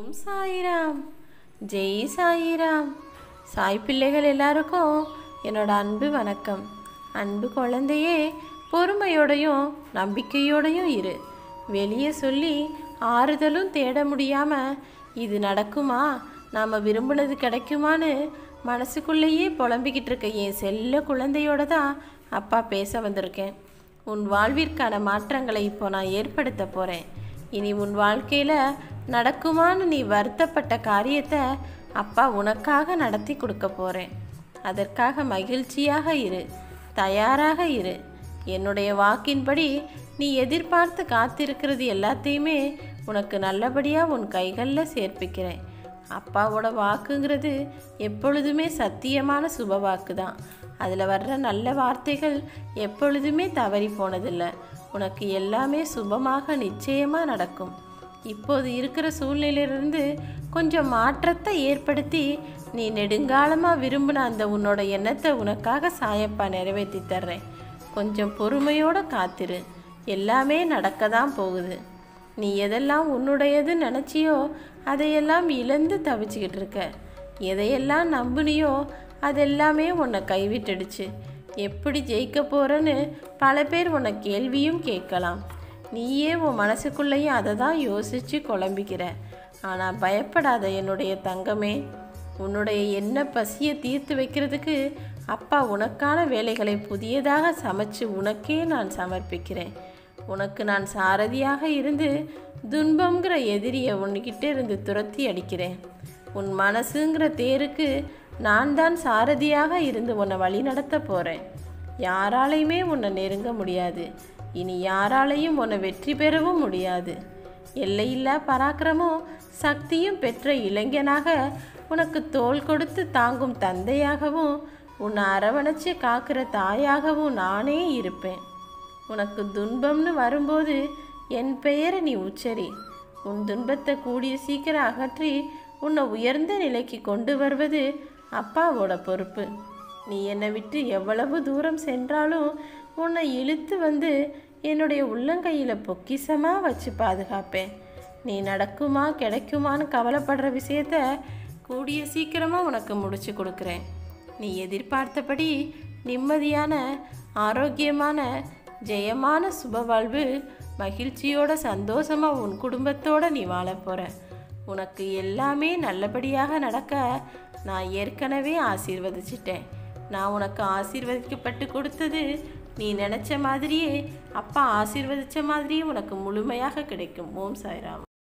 ஓம் சாயிராம் ஜெய் சாயிராம் சாய் பிள்ளைகள் எல்லாருக்கும் என்னோட அன்பு வணக்கம் அன்பு குழந்தையே பொறுமையோடையும் நம்பிக்கையோடையும் இரு வெளியே சொல்லி ஆறுதலும் தேட முடியாம இது நடக்குமா நாம் விரும்பினது கிடைக்குமான்னு மனசுக்குள்ளேயே புலம்பிக்கிட்டு இருக்க என் செல்ல குழந்தையோட தான் அப்பா பேச வந்திருக்கேன் உன் வாழ்விற்கான மாற்றங்களை இப்போ நான் ஏற்படுத்த போகிறேன் இனி உன் வாழ்க்கையில் நடக்குமான்னு நீ வருத்தப்பட்ட காரியத்தை அப்பா உனக்காக நடத்தி கொடுக்க போகிறேன் அதற்காக மகிழ்ச்சியாக இரு தயாராக இரு என்னுடைய வாக்கின்படி நீ எதிர்பார்த்து காத்திருக்கிறது எல்லாத்தையுமே உனக்கு நல்லபடியாக உன் கைகளில் சேர்ப்பிக்கிறேன் அப்பாவோட வாக்குங்கிறது எப்பொழுதுமே சத்தியமான சுப வாக்கு தான் அதில் வர்ற நல்ல வார்த்தைகள் எப்பொழுதுமே தவறி போனதில்லை உனக்கு எல்லாமே சுபமாக நிச்சயமாக நடக்கும் இப்போது இருக்கிற சூழ்நிலையிலிருந்து கொஞ்சம் மாற்றத்தை ஏற்படுத்தி நீ நெடுங்காலமாக விரும்பின அந்த உன்னோட எண்ணத்தை உனக்காக சாயப்பா நிறைவேற்றி தர்றேன் கொஞ்சம் பொறுமையோட காத்திரு எல்லாமே நடக்க தான் போகுது நீ எதெல்லாம் உன்னுடையது நினச்சியோ அதையெல்லாம் இழந்து தவிச்சுக்கிட்டு இருக்க எதையெல்லாம் நம்புனியோ அதெல்லாமே உன்னை கைவிட்டுடுச்சு எப்படி ஜெயிக்க போறன்னு பல பேர் உன்னை கேள்வியும் கேட்கலாம் நீயே உன் மனசுக்குள்ளேயும் அதை தான் யோசித்து குழம்பிக்கிற ஆனால் பயப்படாத என்னுடைய தங்கமே உன்னுடைய என்ன பசியை தீர்த்து வைக்கிறதுக்கு அப்பா உனக்கான வேலைகளை புதியதாக சமைச்சு உனக்கே நான் சமர்ப்பிக்கிறேன் உனக்கு நான் சாரதியாக இருந்து துன்பம்ங்கிற எதிரியை உன்கிட்ட இருந்து துரத்தி அடிக்கிறேன் உன் மனசுங்கிற தேருக்கு நான் தான் சாரதியாக இருந்து உன்னை வழி நடத்த போகிறேன் யாராலையுமே உன்னை நெருங்க முடியாது இனி யாராலையும் உன்னை வெற்றி பெறவும் முடியாது எல்லையில்லா பராக்கிரமும் சக்தியும் பெற்ற இளைஞனாக உனக்கு தோள் கொடுத்து தாங்கும் தந்தையாகவும் உன்னை அரவணைச்சு காக்கிற தாயாகவும் நானே இருப்பேன் உனக்கு துன்பம்னு வரும்போது என் பெயரை நீ உச்சரி உன் துன்பத்தை கூடிய சீக்கிரம் அகற்றி உன்னை உயர்ந்த நிலைக்கு கொண்டு வருவது அப்பாவோட பொறுப்பு நீ என்னை விட்டு எவ்வளவு தூரம் சென்றாலும் உன்னை இழுத்து வந்து என்னுடைய உள்ளங்கையில் பொக்கிசமாக வச்சு பாதுகாப்பேன் நீ நடக்குமா கிடைக்குமான்னு கவலைப்படுற விஷயத்த கூடிய சீக்கிரமாக உனக்கு முடிச்சு கொடுக்குறேன் நீ எதிர்பார்த்தபடி நிம்மதியான ஆரோக்கியமான ஜெயமான சுப வாழ்வு மகிழ்ச்சியோட சந்தோஷமாக உன் குடும்பத்தோட நீ வாழப் போகிற உனக்கு எல்லாமே நல்லபடியாக நடக்க நான் ஏற்கனவே ஆசீர்வதிச்சிட்டேன் நான் உனக்கு ஆசீர்வதிக்கப்பட்டு கொடுத்தது நீ நினச்ச மாதிரியே அப்பா ஆசீர்வதிச்ச மாதிரியே உனக்கு முழுமையாக கிடைக்கும் ஓம் சாய்ராம்